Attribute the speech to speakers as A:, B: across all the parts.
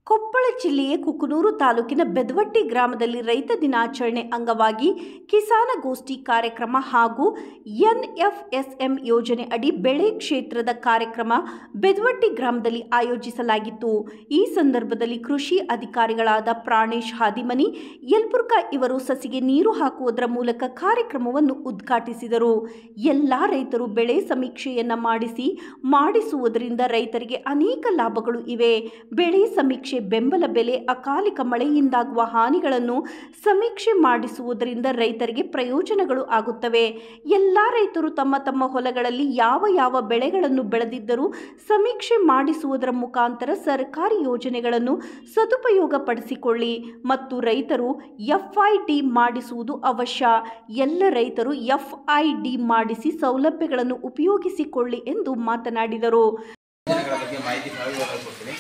A: ಕೊಪ್ಪಳ ಜಿಲ್ಲೆಯ ಕುಕನೂರು ತಾಲೂಕಿನ ಬೆದವಟ್ಟಿ ಗ್ರಾಮದಲ್ಲಿ ರೈತ ದಿನಾಚರಣೆ ಅಂಗವಾಗಿ ಕಿಸಾನಗೋಷ್ಠಿ ಕಾರ್ಯಕ್ರಮ ಹಾಗೂ ಎನ್ಎಫ್ಎಸ್ಎಂ ಯೋಜನೆ ಅಡಿ ಬೆಳೆ ಕ್ಷೇತ್ರದ ಕಾರ್ಯಕ್ರಮ ಬೆದವಟ್ಟಿ ಗ್ರಾಮದಲ್ಲಿ ಆಯೋಜಿಸಲಾಗಿತ್ತು ಈ ಸಂದರ್ಭದಲ್ಲಿ ಕೃಷಿ ಅಧಿಕಾರಿಗಳಾದ ಪ್ರಾಣೇಶ್ ಹಾದಿಮನಿ ಯಲ್ಬುರ್ಗಾ ಇವರು ಸಸಿಗೆ ನೀರು ಹಾಕುವುದರ ಮೂಲಕ ಕಾರ್ಯಕ್ರಮವನ್ನು ಉದ್ಘಾಟಿಸಿದರು ಎಲ್ಲ ರೈತರು ಬೆಳೆ ಸಮೀಕ್ಷೆಯನ್ನ ಮಾಡಿಸಿ ಮಾಡಿಸುವುದರಿಂದ ರೈತರಿಗೆ ಅನೇಕ ಲಾಭಗಳು ಇವೆ ಬೆಳೆ ಸಮೀಕ್ಷೆ ಬೆಂಬಲ ಬೆಲೆ ಅಕಾಲಿಕ ಮಳೆಯಿಂದಾಗುವ ಹಾನಿಗಳನ್ನು ಸಮೀಕ್ಷೆ ಮಾಡಿಸುವುದರಿಂದ ರೈತರಿಗೆ ಪ್ರಯೋಜನಗಳು ಆಗುತ್ತವೆ ಎಲ್ಲ ರೈತರು ತಮ್ಮ ತಮ್ಮ ಹೊಲಗಳಲ್ಲಿ ಯಾವ ಯಾವ ಬೆಳೆಗಳನ್ನು ಬೆಳೆದಿದ್ದರೂ ಸಮೀಕ್ಷೆ ಮಾಡಿಸುವುದರ ಮುಖಾಂತರ ಸರ್ಕಾರಿ ಯೋಜನೆಗಳನ್ನು ಸದುಪಯೋಗಪಡಿಸಿಕೊಳ್ಳಿ ಮತ್ತು ರೈತರು ಎಫ್ಐಡಿ ಮಾಡಿಸುವುದು ಅವಶ್ಯ ಎಲ್ಲ ರೈತರು ಎಫ್ಐಡಿ ಮಾಡಿಸಿ ಸೌಲಭ್ಯಗಳನ್ನು ಉಪಯೋಗಿಸಿಕೊಳ್ಳಿ ಎಂದು ಮಾತನಾಡಿದರು
B: ಯೋಜನೆಗಳ ಬಗ್ಗೆ ಮಾಹಿತಿ ಸವಿವರವಾಗಿ ಕೊಡ್ತೀನಿ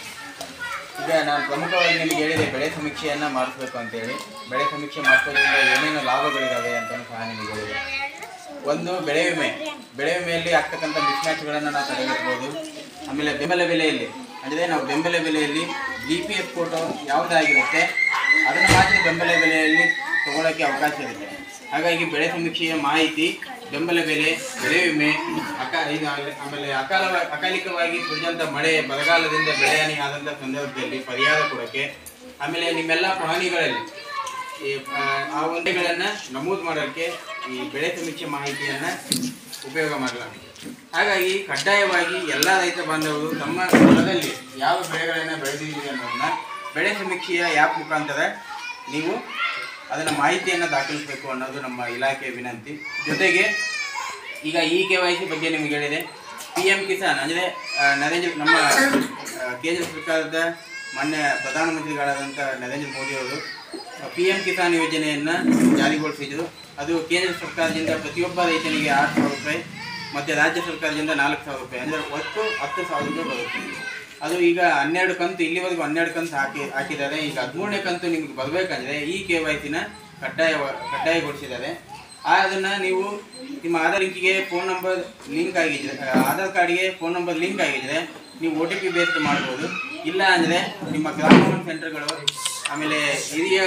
B: ಈಗ ನಾನು ಪ್ರಮುಖವಾಗಿ ನಿಮಗೆ ಹೇಳಿದೆ ಬೆಳೆ ಸಮೀಕ್ಷೆಯನ್ನು ಮಾಡಿಸ್ಬೇಕು ಅಂತೇಳಿ ಬೆಳೆ ಸಮೀಕ್ಷೆ ಮಾಡಿಸೋದ್ರಿಂದ ಏನೇನು ಲಾಭಗಳಿದ್ದಾವೆ ಅಂತಲೂ ಸಹ ನಿಮಗೆ ಹೇಳಿದೆ ಒಂದು ಬೆಳೆ ವಿಮೆ ಬೆಳೆ ವಿಮೆಯಲ್ಲಿ ಆಗ್ತಕ್ಕಂಥ ಮಿಸ್ಮ್ಯಾಚ್ಗಳನ್ನು ನಾವು ತಡೆಗಟ್ಟಬಹುದು ಆಮೇಲೆ ಬೆಂಬಲ ಬೆಲೆಯಲ್ಲಿ ಅಂದರೆ ನಾವು ಬೆಂಬಲ ಬೆಲೆಯಲ್ಲಿ ಜಿ ಪಿ ಎಫ್ ಫೋಟೋ ಯಾವುದಾಗಿರುತ್ತೆ ಅದನ್ನು ಮಾತ್ರ ಬೆಂಬಲ ಬೆಲೆಯಲ್ಲಿ ತಗೊಳ್ಳೋಕ್ಕೆ ಅವಕಾಶ ಇರುತ್ತೆ ಹಾಗಾಗಿ ಬೆಳೆ ಸಮೀಕ್ಷೆಯ ಮಾಹಿತಿ ಬೆಂಬಲ ಬೆಲೆ ಬೆಳೆ ವಿಮೆ ಅಕ ಈಗ ಆಮೇಲೆ ಅಕಾಲ ಅಕಾಲಿಕವಾಗಿ ಸುರಿದಂಥ ಮಳೆ ಬರಗಾಲದಿಂದ ಬೆಳೆ ಹಾನಿ ಆದಂಥ ಸಂದರ್ಭದಲ್ಲಿ ಪರಿಹಾರ ಕೊಡೋಕ್ಕೆ ಆಮೇಲೆ ನಿಮ್ಮೆಲ್ಲ ಪ್ರಾಣಿಗಳಲ್ಲಿ ಈ ಆ, ಆ ಒಂದೆಗಳನ್ನು ನಮೂದು ಮಾಡೋಕ್ಕೆ ಈ ಬೆಳೆ ಸಮೀಕ್ಷೆ ಮಾಹಿತಿಯನ್ನು ಉಪಯೋಗ ಮಾಡಲಾಗುತ್ತೆ ಹಾಗಾಗಿ ಕಡ್ಡಾಯವಾಗಿ ಎಲ್ಲ ರೈತ ಬಾಂಧವರು ತಮ್ಮ ಹೊಲದಲ್ಲಿ ಯಾವ ಬೆಳೆಗಳನ್ನು ಬೆಳೆದಿದ್ದೀವಿ ಅನ್ನೋದನ್ನ ಬೆಳೆ ಸಮೀಕ್ಷೆಯ ಆ್ಯಪ್ ಮುಖಾಂತರ ನೀವು ಅದನ್ನು ಮಾಹಿತಿಯನ್ನು ದಾಖಲಿಸಬೇಕು ಅನ್ನೋದು ನಮ್ಮ ಇಲಾಖೆಯ ವಿನಂತಿ ಜೊತೆಗೆ ಈಗ ಇ ಕೆ ವೈ ಸಿ ಬಗ್ಗೆ ನಿಮಗೆ ಹೇಳಿದೆ ಪಿ ಎಂ ಕಿಸಾನ್ ಅಂದರೆ ನರೇಂದ್ರ ನಮ್ಮ ಆ, ಕೇಂದ್ರ ಸರ್ಕಾರದ ಮಾನ್ಯ ಪ್ರಧಾನಮಂತ್ರಿಗಳಾದಂಥ ನರೇಂದ್ರ ಮೋದಿಯವರು ಪಿ ಎಂ ಕಿಸಾನ್ ಯೋಜನೆಯನ್ನು ಜಾರಿಗೊಳಿಸಿದ್ರು ಅದು ಕೇಂದ್ರ ಸರ್ಕಾರದಿಂದ ಪ್ರತಿಯೊಬ್ಬ ರೈತನಿಗೆ ಆರು ಸಾವಿರ ರೂಪಾಯಿ ಮತ್ತು ರಾಜ್ಯ ಸರ್ಕಾರದಿಂದ ನಾಲ್ಕು ಸಾವಿರ ರೂಪಾಯಿ ಅಂದರೆ ಒಟ್ಟು ಹತ್ತು ಸಾವಿರ ರೂಪಾಯಿ ಬರುತ್ತೆ ಅದು ಈಗ ಹನ್ನೆರಡು ಕಂತು ಇಲ್ಲಿವರೆಗೂ ಹನ್ನೆರಡು ಕಂತು ಹಾಕಿ ಹಾಕಿದ್ದಾರೆ ಈಗ ಹದಿಮೂರನೇ ಕಂತು ನಿಮ್ಗೆ ಬರಬೇಕಂದ್ರೆ ಈ ಕೆ ವೈ ಸಿನ ಕಡ್ಡಾಯ ಕಡ್ಡಾಯಗೊಳಿಸಿದ್ದಾರೆ ಆ ಅದನ್ನು ನೀವು ನಿಮ್ಮ ಆಧಾರ್ ಲಿಂಕಿಗೆ ಫೋನ್ ನಂಬರ್ ಲಿಂಕ್ ಆಗಿದ್ರೆ ಆ, ಆಧಾರ್ ಕಾರ್ಡ್ಗೆ ಫೋನ್ ನಂಬರ್ ಲಿಂಕ್ ಆಗಿದ್ರೆ ನೀವು ಒ ಟಿ ಪಿ ಬೇಸ್ಡ್ ಮಾಡ್ಬೋದು ಇಲ್ಲ ಅಂದರೆ ನಿಮ್ಮ ಗ್ರಾಮ ಒನ್ ಸೆಂಟರ್ಗಳು ಆಮೇಲೆ ಹಿರಿಯ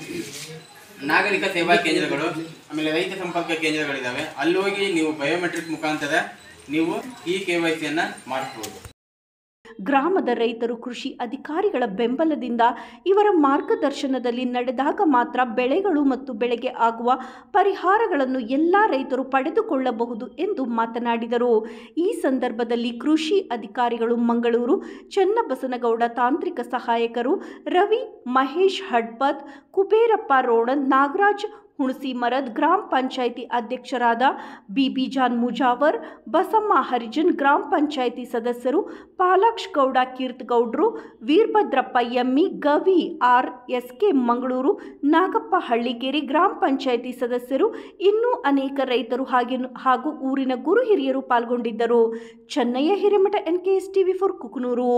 B: ನಾಗರಿಕ ಸೇವಾ ಕೇಂದ್ರಗಳು ಆಮೇಲೆ ರೈತ ಸಂಪರ್ಕ ಕೇಂದ್ರಗಳಿದ್ದಾವೆ ಅಲ್ಲಿ ಹೋಗಿ ನೀವು ಬಯೋಮೆಟ್ರಿಕ್ ಮುಖಾಂತರ ನೀವು ಈ ಕೆ ವೈ ಸಿಯನ್ನು ಮಾಡಿಸ್ಬೋದು
A: ಗ್ರಾಮದ ರೈತರು ಕೃಷಿ ಅಧಿಕಾರಿಗಳ ಬೆಂಬಲದಿಂದ ಇವರ ಮಾರ್ಗದರ್ಶನದಲ್ಲಿ ನಡೆದಾಗ ಮಾತ್ರ ಬೆಳೆಗಳು ಮತ್ತು ಬೆಳೆಗೆ ಆಗುವ ಪರಿಹಾರಗಳನ್ನು ಎಲ್ಲ ರೈತರು ಪಡೆದುಕೊಳ್ಳಬಹುದು ಎಂದು ಮಾತನಾಡಿದರು ಈ ಸಂದರ್ಭದಲ್ಲಿ ಕೃಷಿ ಅಧಿಕಾರಿಗಳು ಮಂಗಳೂರು ಚನ್ನಬಸನಗೌಡ ತಾಂತ್ರಿಕ ಸಹಾಯಕರು ರವಿ ಮಹೇಶ್ ಹಡ್ಪತ್ ಕುಬೇರಪ್ಪ ರೋಣನ್ ನಾಗರಾಜ್ ಹುಣಸಿ ಮರದ್ ಗ್ರಾಮ ಪಂಚಾಯಿತಿ ಅಧ್ಯಕ್ಷರಾದ ಬಿಬಿ ಜಾನ್ ಮುಜಾವರ್ ಬಸಮ್ಮ ಹರಿಜನ್ ಗ್ರಾಮ ಪಂಚಾಯಿತಿ ಸದಸ್ಯರು ಪಾಲಾಕ್ಷ್ ಗೌಡ ಕೀರ್ತಗೌಡ್ರು Veerabhadrappa Emmi Gavi R S K Mangaluru Nagappa Hallikeri ಗ್ರಾಮ ಪಂಚಾಯಿತಿ ಸದಸ್ಯರು ಇನ್ನೂ ಅನೇಕ ರೈತರು ಹಾಗೆ ಹಾಗೂ ಊರಿನ ಗುರು ಹಿರಿಯರು ಪಾಲ್ಗೊಂಡಿದ್ದರು Chennaiah Hiremath N K S TV for Kukanur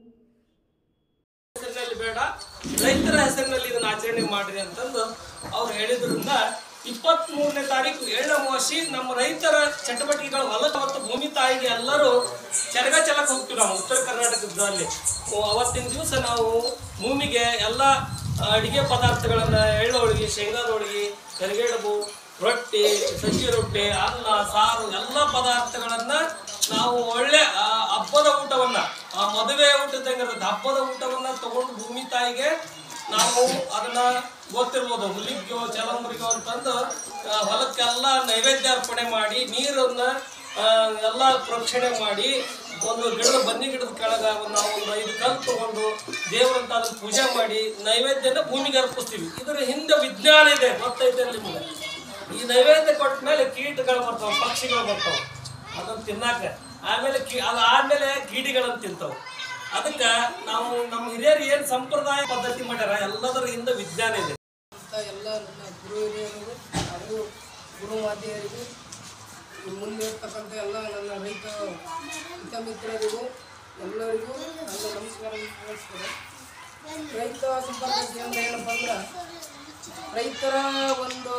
C: ಹೆಸರಿನಲ್ಲಿ ಬೇಡ ರೈತರ ಹೆಸರಿನಲ್ಲಿ ಇದನ್ನ ಆಚರಣೆ ಮಾಡ್ರಿ ಅಂತಂದು ಅವ್ರು ಹೇಳಿದ್ರಿಂದ ಇಪ್ಪತ್ತ್ ಮೂರನೇ ತಾರೀಕು ಏಳನೇ ಅಮಾವಾಸ್ಯೆ ನಮ್ಮ ರೈತರ ಚಟುವಟಿಕೆಗಳು ಹೊಲ ಮತ್ತು ಭೂಮಿ ತಾಯಿಗೆ ಎಲ್ಲರೂ ಚರಗ ಚಲಕ್ ಹೋಗ್ತೀವಿ ನಾವು ಉತ್ತರ ಕರ್ನಾಟಕದಲ್ಲಿ ಓ, ಅವತ್ತಿನ ದಿವಸ ನಾವು ಭೂಮಿಗೆ ಎಲ್ಲ ಅಡಿಗೆ ಪದಾರ್ಥಗಳನ್ನ ಎಳ್ಳು ಹೋಳಿಗೆ ಶೇಂಗಾದ ಹೋಳಿಗೆ ಕರಿಗಡುಬು ರೊಟ್ಟಿ ಸಜ್ಜಿ ರೊಟ್ಟಿ ಅನ್ನ ಸಾರು ಎಲ್ಲ ಪದಾರ್ಥಗಳನ್ನ ನಾವು ಒಳ್ಳೆ ಆ, ಹಬ್ಬದ ಊಟವನ್ನ ಆ ಮದುವೆ ಊಟದಂಗೆ ಇರುತ್ತೆ ಹಬ್ಬದ ಊಟವನ್ನ ತಗೊಂಡು ಭೂಮಿ ತಾಯಿಗೆ ನಾವು ಅದನ್ನ ಗೊತ್ತಿರ್ಬೋದು ಹುಲಿಗ್ಯೋ ಚಲಂಬರಿಗೋ ಅಂತಂದು ಆ, ಹೊಲಕ್ಕೆಲ್ಲ ನೈವೇದ್ಯ ಅರ್ಪಣೆ ಮಾಡಿ ನೀರನ್ನ ಆ, ಎಲ್ಲ ಪ್ರೋಕ್ಷಣೆ ಮಾಡಿ ಒಂದು ಗಿಡದ ಬನ್ನಿ ಗಿಡದ ಕೆಳಗ ಒಂದು ನಾವು ಒಂದು ಐದು ಕಲ್ಲು ತಗೊಂಡು ದೇವರಂತ ಅದನ್ನ ಪೂಜೆ ಮಾಡಿ ನೈವೇದ್ಯನ ಭೂಮಿಗೆ ಅರ್ಪಿಸ್ತೀವಿ ಇದರ ಹಿಂದೆ ವಿಜ್ಞಾನ ಇದೆ ಗೊತ್ತೈತೆ ನಿಮ್ಗೆ ಈ ನೈವೇದ್ಯ ಕೊಟ್ಟ ಮೇಲೆ ಕೀಟಗಳು ಬರ್ತಾವ ಪಕ್ಷಿಗಳು ಬರ್ತಾವ ಅದನ್ನ ತಿನ್ನಾಕ ಆಮೇಲೆ ಕಿ ಅದಾದ್ಮೇಲೆ ಕೀಡಿಗಳನ್ನ ತಿಂತಾವ ಅದಕ್ಕೆ ನಾವು ನಮ್ಮ ಹಿರಿಯರು ಏನು ಸಂಪ್ರದಾಯ ಪದ್ಧತಿ ಮಾಡ್ಯಾರ ಎಲ್ಲದರ ಹಿಂದೆ ವಿಜ್ಞಾನ ಇದೆ
D: ಅಂತ ಎಲ್ಲ ನನ್ನ ಗುರು ಹಿರಿಯರಿಗೂ ಹಾಗೂ ಗುರು ಮಾತೆಯರಿಗೂ ಮುಂದೆ ಇರ್ತಕ್ಕಂಥ ಎಲ್ಲ ನನ್ನ ರೈತ ಹಿತ ಮಿತ್ರರಿಗೂ ಎಲ್ಲರಿಗೂ ನನ್ನ ನಮಸ್ಕಾರ ನಮಸ್ಕಾರ ರೈತ ಸಂಪರ್ಕ ಕೇಂದ್ರ ಏನಪ್ಪ ಅಂದ್ರೆ ರೈತರ ಒಂದು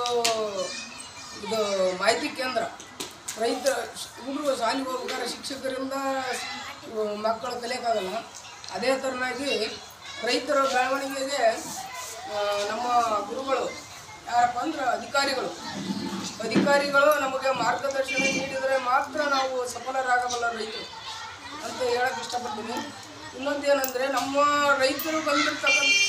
D: ಇದು ಮಾಹಿತಿ ಕೇಂದ್ರ ರೈತ ಹುಡುಗರು ಶಾಲೆಗೆ ಹೋಗ್ಬೇಕಾದ್ರೆ ಶಿಕ್ಷಕರಿಂದ ಮಕ್ಕಳು ಕಲಿಯೋಕ್ಕಾಗಲ್ಲ ಅದೇ ಥರನಾಗಿ ರೈತರ ಬೆಳವಣಿಗೆಗೆ ಆ, ನಮ್ಮ ಗುರುಗಳು ಯಾರಪ್ಪ ಅಂದ್ರೆ ಅಧಿಕಾರಿಗಳು ಅಧಿಕಾರಿಗಳು ನಮಗೆ ಮಾರ್ಗದರ್ಶನ ನೀಡಿದರೆ ಮಾತ್ರ ನಾವು ಸಫಲರಾಗಬಲ್ಲ ರೈತರು ಅಂತ ಹೇಳಕ್ಕೆ ಇಷ್ಟಪಡ್ತೀನಿ ಇನ್ನೊಂದು ಏನಂದರೆ ನಮ್ಮ ರೈತರು ಬಂದಿರ್ತಕ್ಕಂಥ